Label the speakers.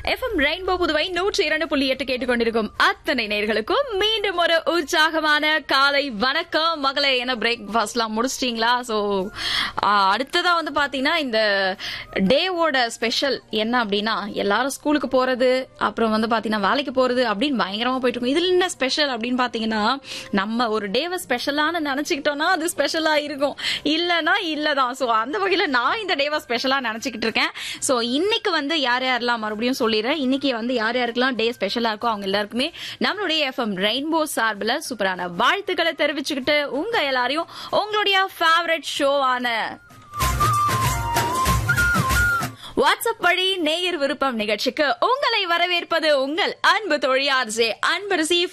Speaker 1: FM rainbow Puduvai நூற்றி இரண்டு புள்ளி எட்டு கேட்டுக்கொண்டிருக்கும் அத்தனை நேர்களுக்கும் மீண்டும் ஒரு உற்சாகமான காலை வணக்கம் மகளே என்ன பிரேக்ஃபாஸ்ட்லாம் முடிச்சிட்டீங்களா ஸோ அடுத்ததா வந்து பாத்தீங்கன்னா இந்த டேவோட ஸ்பெஷல் என்ன அப்படின்னா எல்லாரும் ஸ்கூலுக்கு போறது அப்புறம் வந்து பாத்தீங்கன்னா வேலைக்கு போறது அப்படின்னு பயங்கரமா போயிட்டு இருக்கும் இதுல என்ன ஸ்பெஷல் அப்படின்னு பாத்தீங்கன்னா நம்ம ஒரு டேவை ஸ்பெஷலான நினைச்சுக்கிட்டோம்னா அது ஸ்பெஷலா இருக்கும் இல்லனா இல்லதான் சோ அந்த வகையில நான் இந்த டேவை ஸ்பெஷலா நினைச்சுக்கிட்டு இருக்கேன் சோ இன்னைக்கு வந்து யார் யாரெல்லாம் மறுபடியும் சொல்லிடுறேன் இன்னைக்கு வந்து யார் யாருக்கெல்லாம் டே ஸ்பெஷலா இருக்கோ அவங்க எல்லாருக்குமே நம்மளுடைய எஃப்எம் ரெயின்போ சார்பில் சூப்பரான வாழ்த்துக்களை தெரிவிச்சுக்கிட்டு உங்க எல்லாரையும் உங்களுடைய ஃபேவரட் ஷோவான வாட்ஸ்அப் வழி நேயர் விருப்பம் நிகழ்ச்சிக்கு உங்களை வரவேற்பது உங்கள் அன்பு தொழியார் ஜே அன்பரசி